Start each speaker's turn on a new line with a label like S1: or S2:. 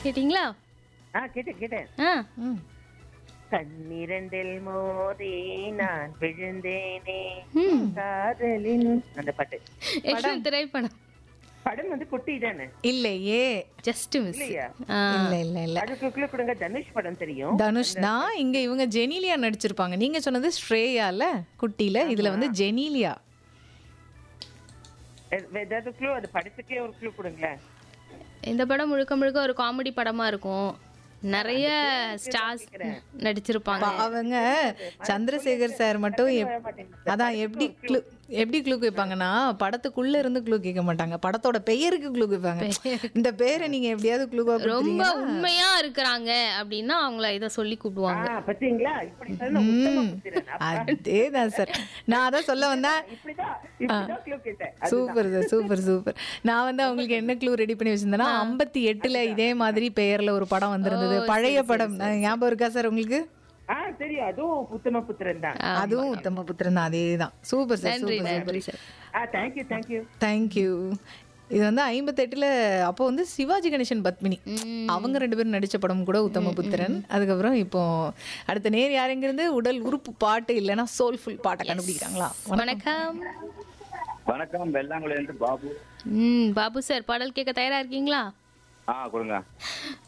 S1: கேட்டிங்களா
S2: ஆ கேட்டேன் கேட்டேன்
S1: ஆ
S3: ம்.
S2: கண்ணிரண்டில் மோதி நான் விழுந்தேனே
S1: ம்.
S2: காதலின் அந்த பாட்டு
S1: என்ன திரைப்படம்
S2: படம் வந்து குட்டி தானே
S3: இல்லையே
S1: ஜஸ்ட் மிஸ்
S2: இல்லையா
S3: இல்ல இல்ல இல்ல
S2: அதுக்கு குள்ள கொடுங்க தனுஷ் படம் தெரியும்
S3: தனுஷ் தான் இங்க இவங்க ஜெனிலியா நடிச்சிருப்பாங்க நீங்க சொன்னது ஸ்ரேயால குட்டில இதுல வந்து ஜெனிலியா
S2: எ- ஏதாவது க்ளூ அது படத்துக்கே ஒரு க்ளூ கொடுங்களேன்
S1: இந்த படம் முழுக்க முழுக்க ஒரு காமெடி படமா இருக்கும் நிறைய ஸ்டார்ஸ் நடிச்சிருப்பாங்க
S3: அவங்க சந்திரசேகர் சார் மட்டும் எப்- அதான் எப்படி க்ளூ எப்படி க்ளூ கேட்பாங்கன்னா படத்துக்குள்ள இருந்து க்ளூ கேட்க மாட்டாங்க படத்தோட பெயருக்கு க்ளூ கேட்பாங்க இந்த பேரை நீங்க எப்படியாவது க்ளூவா
S1: ரொம்ப உண்மையா இருக்கிறாங்க அப்படின்னா அவங்கள இதை சொல்லி கூப்பிடுவாங்க
S2: ஆ பாத்தீங்களா இப்படி சொன்னா உத்தம புத்திரன். அப்ப
S3: அதேதான் சார் நான் அதான் சொல்ல வந்தா
S2: இப்படிதான் இப்படிதான் க்ளூ கேட்டேன்
S3: சூப்பர் சார் சூப்பர் சூப்பர் நான் வந்து அவங்களுக்கு என்ன க்ளூ ரெடி பண்ணி வச்சிருந்தேன்னா ஐம்பத்தி எட்டுல இதே மாதிரி பெயர்ல ஒரு படம் வந்திருந்தது பழைய படம் நான் ஞாபகம் இருக்கா சார் உங்களுக்கு
S2: ஆ தெரியும் அதுவும் உத்தம புத்திரன் தான்
S3: அதுவும் உத்தம புத்திரன் தான் அதே தான் சூப்பர் சார்
S1: நன்றி
S3: சூப்பர்
S1: நன்றி சார்
S2: ஆ தேங்க்யூ தேங்க்யூ
S3: தேங்க்யூ இது வந்து ஐம்பத்தெட்டுல அப்போ வந்து சிவாஜி கணேசன் பத்மினி அவங்க ரெண்டு பேரும் நடிச்ச படம் கூட உத்தம புத்திரன் அதுக்கப்புறம் இப்போ அடுத்த நேர் யாருங்கிறது உடல் உறுப்பு பாட்டு இல்லைன்னா சோல்ஃபுல் பாட்டை கண்டுபிடிக்கிறாங்களா
S1: வணக்கம்
S4: வணக்கம் வெள்ளாங்குழியிலிருந்து பாபு
S1: ம் பாபு சார் பாடல் கேட்க தயாரா இருக்கீங்களா
S4: ஆ கொடுங்க